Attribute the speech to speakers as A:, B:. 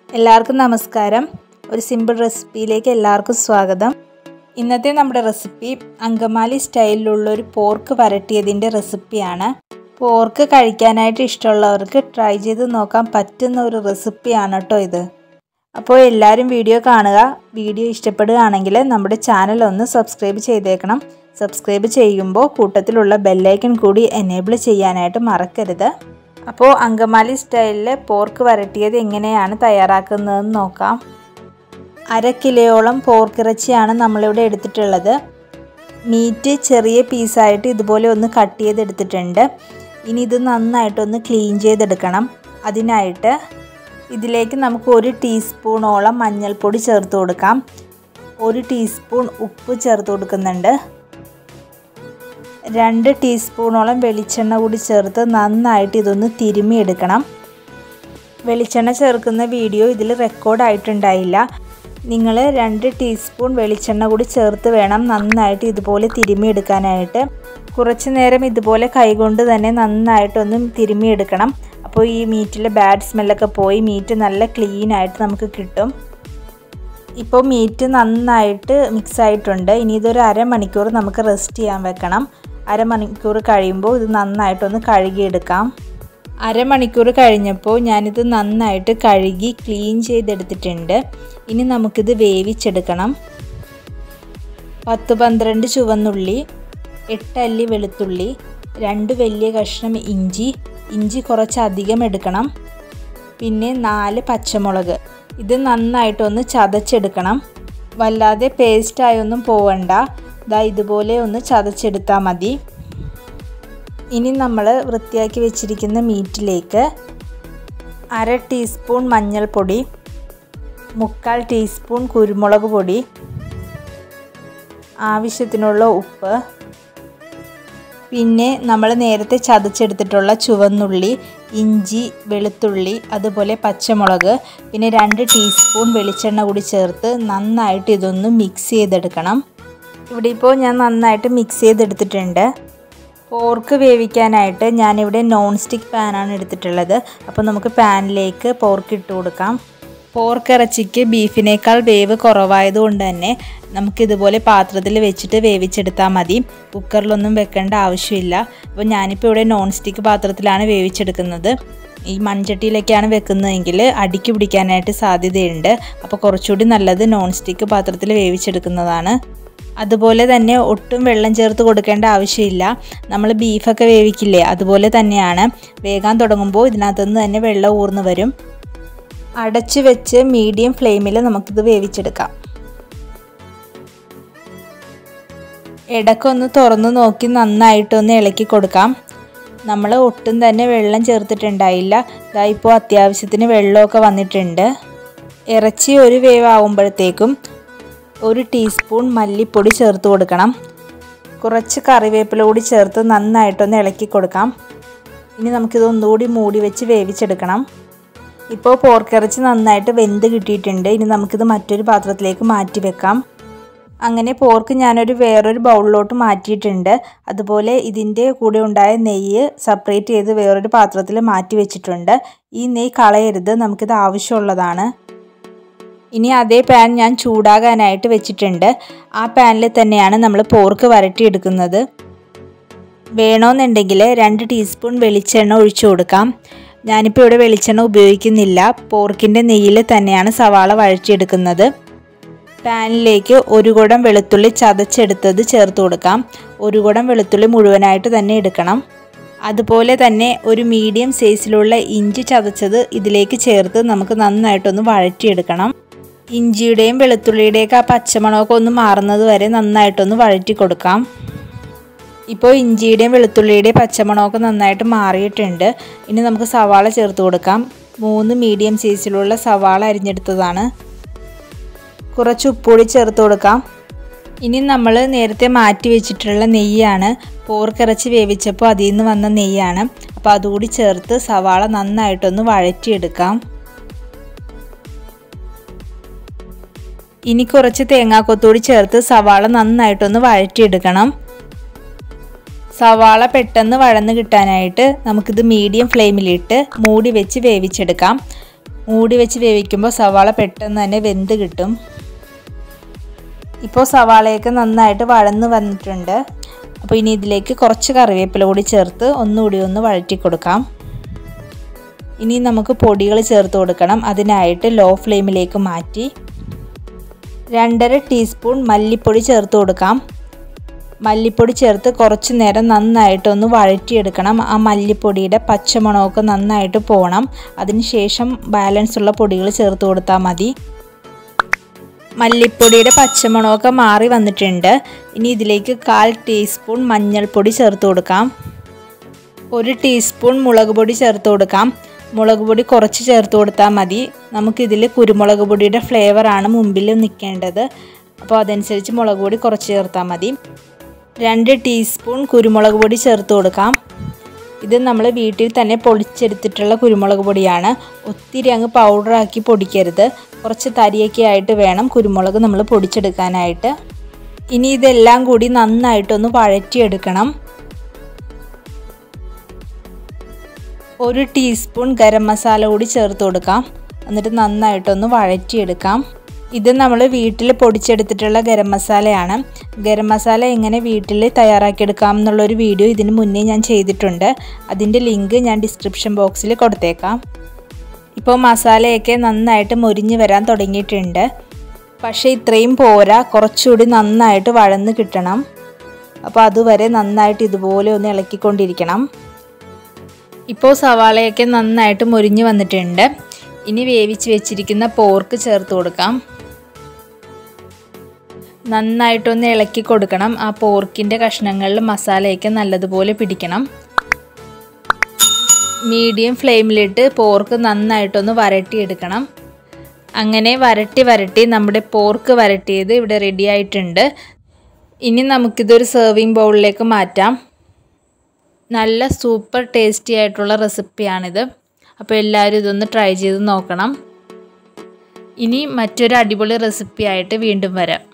A: എല്ലാവർക്കും നമസ്കാരം ഒരു സിമ്പിൾ റെസിപ്പിയിലേക്ക് എല്ലാവർക്കും സ്വാഗതം ഇന്നത്തെ നമ്മുടെ റെസിപ്പി അങ്കമാലി സ്റ്റൈലിലുള്ള ഒരു പോർക്ക് വരട്ടിയതിൻ്റെ റെസിപ്പിയാണ് പോർക്ക് കഴിക്കാനായിട്ട് ഇഷ്ടമുള്ളവർക്ക് ട്രൈ ചെയ്ത് നോക്കാൻ പറ്റുന്ന ഒരു റെസിപ്പിയാണ് കേട്ടോ ഇത് അപ്പോൾ എല്ലാവരും വീഡിയോ കാണുക വീഡിയോ ഇഷ്ടപ്പെടുകയാണെങ്കിൽ നമ്മുടെ ചാനൽ ഒന്ന് സബ്സ്ക്രൈബ് ചെയ്തേക്കണം സബ്സ്ക്രൈബ് ചെയ്യുമ്പോൾ കൂട്ടത്തിലുള്ള ബെല്ലൈക്കൺ കൂടി എനേബിൾ ചെയ്യാനായിട്ട് മറക്കരുത് അപ്പോൾ അങ്കമാലി സ്റ്റൈലിൽ പോർക്ക് വരട്ടിയത് എങ്ങനെയാണ് തയ്യാറാക്കുന്നതെന്ന് നോക്കാം അര കിലോയോളം പോർക്കിറച്ചിയാണ് നമ്മളിവിടെ എടുത്തിട്ടുള്ളത് മീറ്റ് ചെറിയ പീസായിട്ട് ഇതുപോലെ ഒന്ന് കട്ട് ചെയ്തെടുത്തിട്ടുണ്ട് ഇനി ഇത് നന്നായിട്ടൊന്ന് ക്ലീൻ ചെയ്തെടുക്കണം അതിനായിട്ട് ഇതിലേക്ക് നമുക്ക് ഒരു ടീസ്പൂണോളം മഞ്ഞൾപ്പൊടി ചേർത്ത് കൊടുക്കാം ഒരു ടീസ്പൂൺ ഉപ്പ് ചേർത്ത് കൊടുക്കുന്നുണ്ട് രണ്ട് ടീസ്പൂണോളം വെളിച്ചെണ്ണ കൂടി ചേർത്ത് നന്നായിട്ട് ഇതൊന്ന് തിരുമിയെടുക്കണം വെളിച്ചെണ്ണ ചേർക്കുന്ന വീഡിയോ ഇതിൽ റെക്കോർഡായിട്ടുണ്ടായില്ല നിങ്ങൾ രണ്ട് ടീസ്പൂൺ വെളിച്ചെണ്ണ കൂടി ചേർത്ത് വേണം നന്നായിട്ട് ഇതുപോലെ തിരുമിയെടുക്കാനായിട്ട് കുറച്ച് നേരം ഇതുപോലെ കൈകൊണ്ട് തന്നെ നന്നായിട്ടൊന്ന് തിരുമിയെടുക്കണം അപ്പോൾ ഈ മീറ്റിലെ ബാഡ് സ്മെല്ലൊക്കെ പോയി മീറ്റ് നല്ല ക്ലീൻ ആയിട്ട് നമുക്ക് കിട്ടും ഇപ്പോൾ മീറ്റ് നന്നായിട്ട് മിക്സ് ആയിട്ടുണ്ട് ഇനി ഇതൊരു അരമണിക്കൂർ നമുക്ക് റെസ്റ്റ് ചെയ്യാൻ വെക്കണം അരമണിക്കൂർ കഴിയുമ്പോൾ ഇത് നന്നായിട്ടൊന്ന് കഴുകിയെടുക്കാം അരമണിക്കൂർ കഴിഞ്ഞപ്പോൾ ഞാനിത് നന്നായിട്ട് കഴുകി ക്ലീൻ ചെയ്തെടുത്തിട്ടുണ്ട് ഇനി നമുക്കിത് വേവിച്ചെടുക്കണം പത്ത് പന്ത്രണ്ട് ചുവന്നുള്ളി എട്ടല്ലി വെളുത്തുള്ളി രണ്ട് വലിയ കഷ്ണം ഇഞ്ചി ഇഞ്ചി കുറച്ചധികം എടുക്കണം പിന്നെ നാല് പച്ചമുളക് ഇത് നന്നായിട്ടൊന്ന് ചതച്ചെടുക്കണം വല്ലാതെ പേസ്റ്റായൊന്നും പോവണ്ട ഇതാ ഇതുപോലെ ഒന്ന് ചതച്ചെടുത്താൽ മതി ഇനി നമ്മൾ വൃത്തിയാക്കി വെച്ചിരിക്കുന്ന മീറ്റിലേക്ക് അര ടീസ്പൂൺ മഞ്ഞൾപ്പൊടി മുക്കാൽ ടീസ്പൂൺ കുരുമുളക് പൊടി ആവശ്യത്തിനുള്ള ഉപ്പ് പിന്നെ നമ്മൾ നേരത്തെ ചതച്ചെടുത്തിട്ടുള്ള ചുവന്നുള്ളി ഇഞ്ചി വെളുത്തുള്ളി അതുപോലെ പച്ചമുളക് പിന്നെ രണ്ട് ടീസ്പൂൺ വെളിച്ചെണ്ണ കൂടി ചേർത്ത് നന്നായിട്ട് ഇതൊന്ന് മിക്സ് ചെയ്തെടുക്കണം ഇവിടെ ഇപ്പോൾ ഞാൻ നന്നായിട്ട് മിക്സ് ചെയ്തെടുത്തിട്ടുണ്ട് പോർക്ക് വേവിക്കാനായിട്ട് ഞാനിവിടെ നോൺ സ്റ്റിക്ക് പാനാണ് എടുത്തിട്ടുള്ളത് അപ്പോൾ നമുക്ക് പാനിലേക്ക് പോർക്ക് ഇട്ട് കൊടുക്കാം പോർക്ക് ഇറച്ചിക്ക് ബീഫിനേക്കാൾ വേവ് കുറവായതുകൊണ്ട് തന്നെ നമുക്കിതുപോലെ പാത്രത്തിൽ വെച്ചിട്ട് വേവിച്ചെടുത്താൽ മതി കുക്കറിലൊന്നും വെക്കേണ്ട ആവശ്യമില്ല അപ്പോൾ ഞാനിപ്പോൾ ഇവിടെ നോൺ സ്റ്റിക്ക് പാത്രത്തിലാണ് വേവിച്ചെടുക്കുന്നത് ഈ മൺചട്ടിയിലൊക്കെയാണ് വെക്കുന്നതെങ്കിൽ അടിക്ക് പിടിക്കാനായിട്ട് സാധ്യതയുണ്ട് അപ്പോൾ കുറച്ചുകൂടി നല്ലത് നോൺ സ്റ്റിക്ക് പാത്രത്തിൽ വേവിച്ചെടുക്കുന്നതാണ് അതുപോലെ തന്നെ ഒട്ടും വെള്ളം ചേർത്ത് കൊടുക്കേണ്ട ആവശ്യമില്ല നമ്മൾ ബീഫൊക്കെ വേവിക്കില്ലേ അതുപോലെ തന്നെയാണ് വേകാൻ തുടങ്ങുമ്പോൾ ഇതിനകത്തുനിന്ന് തന്നെ വെള്ളം ഊർന്നു വരും അടച്ചു വെച്ച് മീഡിയം ഫ്ലെയിമിൽ നമുക്കിത് വേവിച്ചെടുക്കാം ഇടയ്ക്കൊന്ന് തുറന്ന് നോക്കി നന്നായിട്ടൊന്ന് ഇളക്കി കൊടുക്കാം നമ്മൾ ഒട്ടും തന്നെ വെള്ളം ചേർത്തിട്ടുണ്ടായില്ല ഇതാ ഇപ്പോൾ അത്യാവശ്യത്തിന് വെള്ളമൊക്കെ വന്നിട്ടുണ്ട് ഇറച്ചി ഒരു വേവ് ആകുമ്പോഴത്തേക്കും ഒരു ടീസ്പൂൺ മല്ലിപ്പൊടി ചേർത്ത് കൊടുക്കണം കുറച്ച് കറിവേപ്പില കൂടി ചേർത്ത് നന്നായിട്ടൊന്ന് ഇളക്കി കൊടുക്കാം ഇനി നമുക്കിത് ഒന്നുകൂടി മൂടി വെച്ച് വേവിച്ചെടുക്കണം ഇപ്പോൾ പോർക്കിറച്ചി നന്നായിട്ട് വെന്ത് കിട്ടിയിട്ടുണ്ട് ഇനി നമുക്കിത് മറ്റൊരു പാത്രത്തിലേക്ക് മാറ്റി വെക്കാം അങ്ങനെ പോർക്ക് ഞാനൊരു വേറൊരു ബൗളിലോട്ട് മാറ്റിയിട്ടുണ്ട് അതുപോലെ ഇതിൻ്റെ കൂടെ ഉണ്ടായ നെയ്യ് സെപ്പറേറ്റ് ചെയ്ത് വേറൊരു പാത്രത്തിൽ മാറ്റി വെച്ചിട്ടുണ്ട് ഈ നെയ്യ് കളയരുത് നമുക്കിത് ആവശ്യമുള്ളതാണ് ഇനി അതേ പാൻ ഞാൻ ചൂടാകാനായിട്ട് വെച്ചിട്ടുണ്ട് ആ പാനിൽ തന്നെയാണ് നമ്മൾ പോർക്ക് വരട്ടിയെടുക്കുന്നത് വേണമെന്നുണ്ടെങ്കിൽ രണ്ട് ടീസ്പൂൺ വെളിച്ചെണ്ണ ഒഴിച്ചു കൊടുക്കാം ഞാനിപ്പോൾ ഇവിടെ വെളിച്ചെണ്ണ ഉപയോഗിക്കുന്നില്ല പോർക്കിൻ്റെ നെയ്യിൽ തന്നെയാണ് സവാള വഴറ്റിയെടുക്കുന്നത് പാനിലേക്ക് ഒരു കുടം വെളുത്തുള്ളി ചതച്ചെടുത്തത് ചേർത്ത് കൊടുക്കാം ഒരു കുടം വെളുത്തുള്ളി മുഴുവനായിട്ട് തന്നെ എടുക്കണം അതുപോലെ തന്നെ ഒരു മീഡിയം സൈസിലുള്ള ഇഞ്ചി ചതച്ചത് ഇതിലേക്ക് ചേർത്ത് നമുക്ക് നന്നായിട്ടൊന്ന് വഴറ്റിയെടുക്കണം ഇഞ്ചിയുടെയും വെളുത്തുള്ളിയുടെയൊക്കെ ആ പച്ചമണമൊക്കെ ഒന്ന് മാറുന്നത് വരെ നന്നായിട്ടൊന്ന് വഴറ്റി കൊടുക്കാം ഇപ്പോൾ ഇഞ്ചിയുടെയും വെളുത്തുള്ളിയുടെയും പച്ചമണമൊക്കെ നന്നായിട്ട് മാറിയിട്ടുണ്ട് ഇനി നമുക്ക് സവാള ചേർത്ത് കൊടുക്കാം മൂന്ന് മീഡിയം സൈസിലുള്ള സവാള അരിഞ്ഞെടുത്തതാണ് കുറച്ച് ഉപ്പുപൊടി ചേർത്ത് കൊടുക്കാം ഇനി നമ്മൾ നേരത്തെ മാറ്റി വെച്ചിട്ടുള്ള നെയ്യാണ് പോർക്കിറച്ചി വേവിച്ചപ്പോൾ അതിൽ നിന്ന് വന്ന നെയ്യാണ് അപ്പോൾ അതുകൂടി ചേർത്ത് സവാള നന്നായിട്ടൊന്ന് വഴറ്റിയെടുക്കാം ഇനി കുറച്ച് തേങ്ങാക്കൊത്തൂടി ചേർത്ത് സവാള നന്നായിട്ടൊന്ന് വഴറ്റിയെടുക്കണം സവാള പെട്ടെന്ന് വഴന്ന് കിട്ടാനായിട്ട് നമുക്കിത് മീഡിയം ഫ്ലെയിമിലിട്ട് മൂടി വെച്ച് വേവിച്ചെടുക്കാം മൂടി വെച്ച് വേവിക്കുമ്പോൾ സവാള പെട്ടെന്ന് തന്നെ വെന്ത് കിട്ടും ഇപ്പോൾ സവാളയൊക്കെ നന്നായിട്ട് വഴന്ന് വന്നിട്ടുണ്ട് അപ്പോൾ ഇനി ഇതിലേക്ക് കുറച്ച് കറിവേപ്പില കൂടി ചേർത്ത് ഒന്നുകൂടി ഒന്ന് വഴറ്റി കൊടുക്കാം ഇനി നമുക്ക് പൊടികൾ ചേർത്ത് കൊടുക്കണം അതിനായിട്ട് ലോ ഫ്ലെയിമിലേക്ക് മാറ്റി രണ്ടര ടീസ്പൂൺ മല്ലിപ്പൊടി ചേർത്ത് കൊടുക്കാം മല്ലിപ്പൊടി ചേർത്ത് കുറച്ച് നേരം നന്നായിട്ടൊന്ന് വഴറ്റിയെടുക്കണം ആ മല്ലിപ്പൊടിയുടെ പച്ചമണമൊക്കെ നന്നായിട്ട് പോകണം അതിനുശേഷം ബാലൻസ് ഉള്ള പൊടികൾ ചേർത്ത് കൊടുത്താൽ മതി മല്ലിപ്പൊടിയുടെ പച്ചമണമൊക്കെ മാറി വന്നിട്ടുണ്ട് ഇനി ഇതിലേക്ക് കാൽ ടീസ്പൂൺ മഞ്ഞൾപ്പൊടി ചേർത്ത് കൊടുക്കാം ഒരു ടീസ്പൂൺ മുളക് പൊടി ചേർത്ത് കൊടുക്കാം മുളക് പൊടി കുറച്ച് ചേർത്ത് കൊടുത്താൽ മതി നമുക്കിതിൽ കുരുമുളക് പൊടിയുടെ ഫ്ലേവറാണ് മുമ്പിൽ നിൽക്കേണ്ടത് അപ്പോൾ അതനുസരിച്ച് മുളക് പൊടി കുറച്ച് ചേർത്താൽ മതി രണ്ട് ടീസ്പൂൺ കുരുമുളക് പൊടി ചേർത്ത് കൊടുക്കാം ഇത് നമ്മൾ വീട്ടിൽ തന്നെ പൊടിച്ചെടുത്തിട്ടുള്ള കുരുമുളക് പൊടിയാണ് ഒത്തിരി അങ്ങ് പൗഡറാക്കി പൊടിക്കരുത് കുറച്ച് തരിയൊക്കെ ആയിട്ട് വേണം കുരുമുളക് നമ്മൾ പൊടിച്ചെടുക്കാനായിട്ട് ഇനി ഇതെല്ലാം കൂടി നന്നായിട്ടൊന്ന് വഴറ്റിയെടുക്കണം ഒരു ടീസ്പൂൺ ഗരം മസാല കൂടി ചേർത്ത് കൊടുക്കാം എന്നിട്ട് നന്നായിട്ടൊന്ന് വഴറ്റിയെടുക്കാം ഇത് നമ്മൾ വീട്ടിൽ പൊടിച്ചെടുത്തിട്ടുള്ള ഗരം മസാലയാണ് ഗരം മസാല എങ്ങനെ വീട്ടിൽ തയ്യാറാക്കിയെടുക്കാം എന്നുള്ളൊരു വീഡിയോ ഇതിന് മുന്നേ ഞാൻ ചെയ്തിട്ടുണ്ട് അതിൻ്റെ ലിങ്ക് ഞാൻ ഡിസ്ക്രിപ്ഷൻ ബോക്സിൽ കൊടുത്തേക്കാം ഇപ്പോൾ മസാലയൊക്കെ നന്നായിട്ട് മൊരിഞ്ഞ് വരാൻ തുടങ്ങിയിട്ടുണ്ട് പക്ഷേ ഇത്രയും പോരാ കുറച്ചുകൂടി നന്നായിട്ട് വഴന്ന് കിട്ടണം അപ്പോൾ അതുവരെ നന്നായിട്ട് ഇതുപോലെ ഒന്ന് ഇളക്കിക്കൊണ്ടിരിക്കണം ഇപ്പോൾ സവാളയൊക്കെ നന്നായിട്ട് മൊരിഞ്ഞ് വന്നിട്ടുണ്ട് ഇനി വേവിച്ച് വെച്ചിരിക്കുന്ന പോർക്ക് ചേർത്ത് കൊടുക്കാം നന്നായിട്ടൊന്ന് ഇളക്കി കൊടുക്കണം ആ പോർക്കിൻ്റെ കഷ്ണങ്ങളിൽ മസാലയൊക്കെ നല്ലതുപോലെ പിടിക്കണം മീഡിയം ഫ്ലെയിമിലിട്ട് പോർക്ക് നന്നായിട്ടൊന്ന് വരട്ടിയെടുക്കണം അങ്ങനെ വരട്ടി വരട്ടി നമ്മുടെ പോർക്ക് വരട്ടിയത് ഇവിടെ റെഡി ആയിട്ടുണ്ട് ഇനി നമുക്കിതൊരു സെർവിങ് ബൗളിലേക്ക് മാറ്റാം നല്ല സൂപ്പർ ടേസ്റ്റി ആയിട്ടുള്ള റെസിപ്പിയാണിത് അപ്പോൾ എല്ലാവരും ഇതൊന്ന് ട്രൈ ചെയ്ത് നോക്കണം ഇനി മറ്റൊരു അടിപൊളി റെസിപ്പി ആയിട്ട് വീണ്ടും വരാം